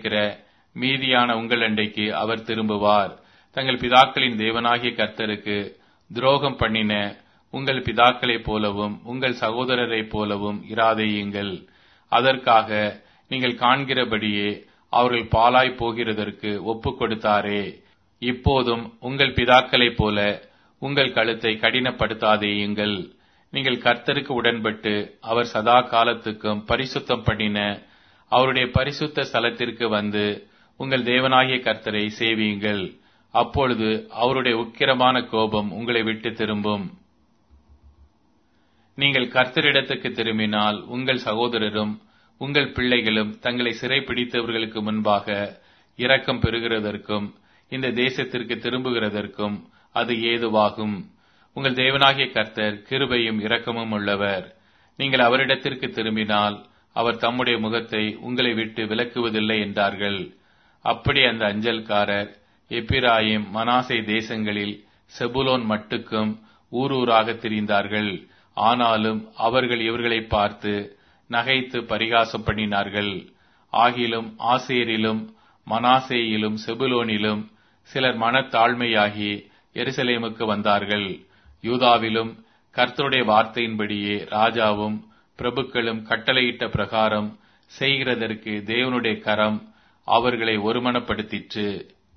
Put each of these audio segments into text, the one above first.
இருக்கிற மீதியான உங்கள் அண்டைக்கு அவர் திரும்புவார் தங்கள் பிதாக்களின் தேவனாகிய கர்த்தருக்கு துரோகம் பண்ணின உங்கள் பிதாக்களைப் போலவும் உங்கள் சகோதரரைப் போலவும் இராதேயுங்கள் அதற்காக நீங்கள் காண்கிறபடியே அவர்கள் பாலாய் போகிறதற்கு ஒப்புக் கொடுத்தாரே இப்போதும் உங்கள் பிதாக்களைப் போல உங்கள் கழுத்தை கடினப்படுத்தாதேயுங்கள் நீங்கள் கர்த்தருக்கு உடன்பட்டு அவர் சதா காலத்துக்கும் பரிசுத்தம் பண்ணின அவருடைய பரிசுத்த ஸ்தலத்திற்கு வந்து உங்கள் தேவனாகிய கர்த்தரை சேவியுங்கள் அப்பொழுது அவருடைய உக்கிரமான கோபம் உங்களை விட்டு திரும்பும் நீங்கள் கர்த்தரிடத்துக்கு திரும்பினால் உங்கள் சகோதரரும் உங்கள் பிள்ளைகளும் தங்களை சிறைப்பிடித்தவர்களுக்கு முன்பாக இரக்கம் பெறுகிறதற்கும் இந்த தேசத்திற்கு திரும்புகிறதற்கும் அது ஏதுவாகும் உங்கள் தேவனாகிய கர்த்தர் கிருபையும் இரக்கமும் உள்ளவர் நீங்கள் அவரிடத்திற்கு திரும்பினால் அவர் தம்முடைய முகத்தை உங்களை விட்டு விலக்குவதில்லை என்றார்கள் அப்படி அந்த அஞ்சல்காரர் எப்பிராயிம் மனாசை தேசங்களில் செபுலோன் மட்டுக்கும் ஊரூராக திரிந்தார்கள் ஆனாலும் அவர்கள் இவர்களை பார்த்து நகைத்து பரிகாசம் பண்ணினார்கள் ஆகிலும் ஆசேரிலும் மனாசேயிலும் செபுலோனிலும் சிலர் மனத்தாழ்மையாகி எருசலேமுக்கு வந்தார்கள் யூதாவிலும் கர்த்தருடைய வார்த்தையின்படியே ராஜாவும் பிரபுக்களும் கட்டளையிட்ட பிரகாரம் செய்கிறதற்கு தேவனுடைய கரம் அவர்களை ஒருமனப்படுத்திற்று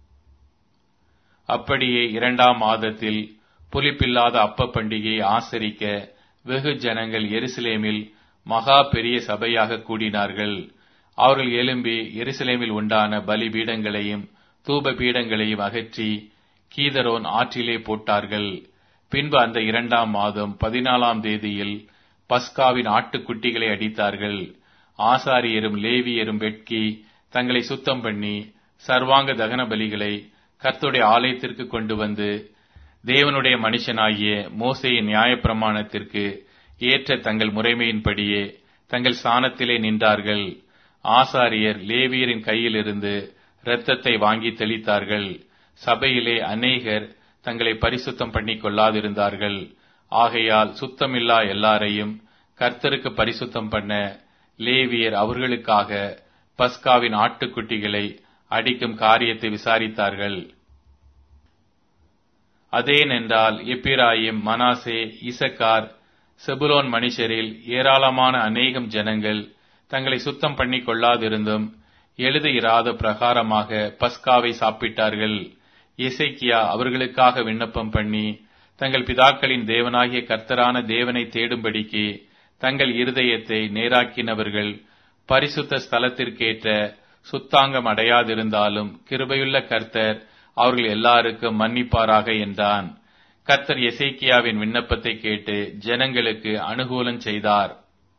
அப்படியே இரண்டாம் மாதத்தில் புலிப்பில்லாத அப்ப பண்டிகையை ஆசரிக்க வெகு ஜனங்கள் எருசலேமில் மகா பெரிய சபையாக கூடினார்கள் அவர்கள் எழும்பி எருசலேமில் உண்டான பலிபீடங்களையும் தூப பீடங்களையும் அகற்றி கீதரோன் ஆற்றிலே போட்டார்கள் பின்பு அந்த இரண்டாம் மாதம் பதினாலாம் தேதியில் பஸ்காவின் ஆட்டுக்குட்டிகளை அடித்தார்கள் ஆசாரியரும் லேவியரும் வெட்கி தங்களை சுத்தம் பண்ணி சர்வாங்க தகன பலிகளை கர்த்துடைய ஆலயத்திற்கு கொண்டு வந்து தேவனுடைய மனுஷனாகிய மோசையின் நியாயப்பிரமாணத்திற்கு ஏற்ற தங்கள் முறைமையின்படியே தங்கள் சாணத்திலே நின்றார்கள் ஆசாரியர் லேவியரின் கையிலிருந்து இரத்தத்தை வாங்கி தெளித்தார்கள் சபையிலே அநேகர் தங்களை பரிசுத்தம் பண்ணிக் கொள்ளாதிருந்தார்கள் ஆகையால் சுத்தமில்லா எல்லாரையும் கர்த்தருக்கு பரிசுத்தம் பண்ண லேவியர் அவர்களுக்காக பஸ்காவின் ஆட்டுக்குட்டிகளை அடிக்கும் காரியத்தை விசாரித்தார்கள் அதேனென்றால் எப்பிராயிம் மனாசே இசக்கார் செபுலோன் மனுஷரில் ஏராளமான அநேகம் ஜனங்கள் தங்களை சுத்தம் பண்ணிக் கொள்ளாதிருந்தும் எழுதியிராத பிரகாரமாக பஸ்காவை சாப்பிட்டார்கள் இசைக்கியா அவர்களுக்காக விண்ணப்பம் பண்ணி தங்கள் பிதாக்களின் தேவனாகிய கர்த்தரான தேவனை தேடும்படிக்கு தங்கள் இருதயத்தை நேராக்கினவர்கள் பரிசுத்த ஸ்தலத்திற்கேற்ற சுத்தாங்கம் அடையாதிருந்தாலும் கிருபையுள்ள கர்த்தர் அவர்கள் எல்லாருக்கும் மன்னிப்பாராக என்றான் கர்த்தர் எசேக்கியாவின் விண்ணப்பத்தை கேட்டு ஜனங்களுக்கு அனுகூலம் செய்தார்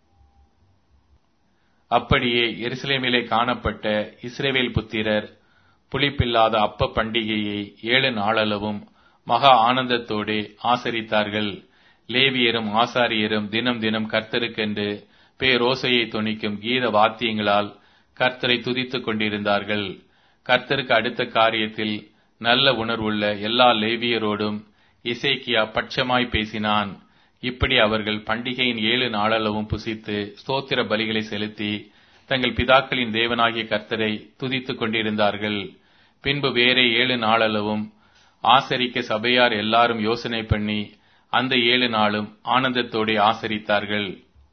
அப்படியே எருசலேமிலே காணப்பட்ட இஸ்ரேவேல் புத்திரர் புளிப்பில்லாத அப்ப பண்டிகையை ஏழு நாளளவும் மகா ஆனந்தத்தோடு ஆசரித்தார்கள் லேவியரும் ஆசாரியரும் தினம் தினம் கர்த்தருக்கென்று பேரோசையை துணிக்கும் கீத வாத்தியங்களால் கர்த்தரை துதித்துக் கொண்டிருந்தார்கள் கர்த்தருக்கு அடுத்த காரியத்தில் நல்ல உணர்வுள்ள எல்லா லேவியரோடும் இசைக்கியா பட்சமாய் பேசினான் இப்படி அவர்கள் பண்டிகையின் ஏழு நாளளவும் புசித்து ஸ்தோத்திர பலிகளை செலுத்தி தங்கள் பிதாக்களின் தேவனாகிய கர்த்தரை துதித்துக் கொண்டிருந்தார்கள் பின்பு வேறே ஏழு நாளளவும் ஆசரிக்க சபையார் எல்லாரும் யோசனை பண்ணி அந்த ஏழு நாளும் ஆனந்தத்தோടെ ஆசரித்தார்கள்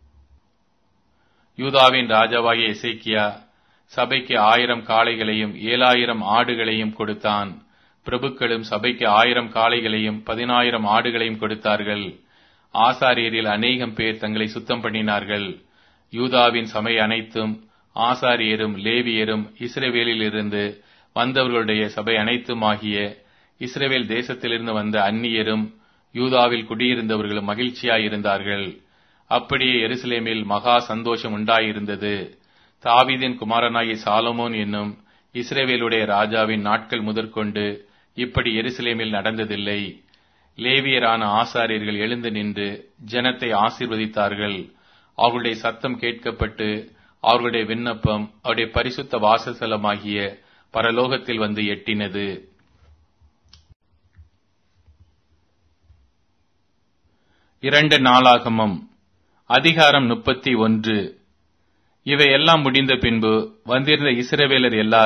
யூதாவின் ராஜாவாகிய எசேக்கியா சபைக்கு ஆயிரம் காளைகளையும் ஏழாயிரம் ஆடுகளையும் கொடுத்தான் பிரபுக்களும் சபைக்கு ஆயிரம் காளைகளையும் பதினாயிரம் ஆடுகளையும் கொடுத்தார்கள் ஆசாரியரில் அநேகம் பேர் தங்களை சுத்தம் பண்ணினார்கள் யூதாவின் சபை அனைத்தும் ஆசாரியரும் லேவியரும் இஸ்ரேவேலில் இருந்து வந்தவர்களுடைய சபை அனைத்துமாகிய இஸ்ரேவேல் தேசத்திலிருந்து வந்த அந்நியரும் யூதாவில் குடியிருந்தவர்களும் மகிழ்ச்சியாயிருந்தார்கள் அப்படியே எருசலேமில் மகா சந்தோஷம் உண்டாயிருந்தது தாவீதின் குமாரனாகிய சாலமோன் என்னும் இஸ்ரேவேலுடைய ராஜாவின் நாட்கள் முதற்கொண்டு இப்படி எருசலேமில் நடந்ததில்லை லேவியரான ஆசாரியர்கள் எழுந்து நின்று ஜனத்தை ஆசீர்வதித்தார்கள் அவர்களுடைய சத்தம் கேட்கப்பட்டு அவர்களுடைய விண்ணப்பம் அவருடைய பரிசுத்த வாசஸ்தலமாகிய பரலோகத்தில் வந்து எட்டினது இரண்டு நாளாகமம் அதிகாரம் முப்பத்தி ஒன்று இவையெல்லாம் முடிந்த பின்பு வந்திருந்த இஸ்ரவேலர் எல்லாரும்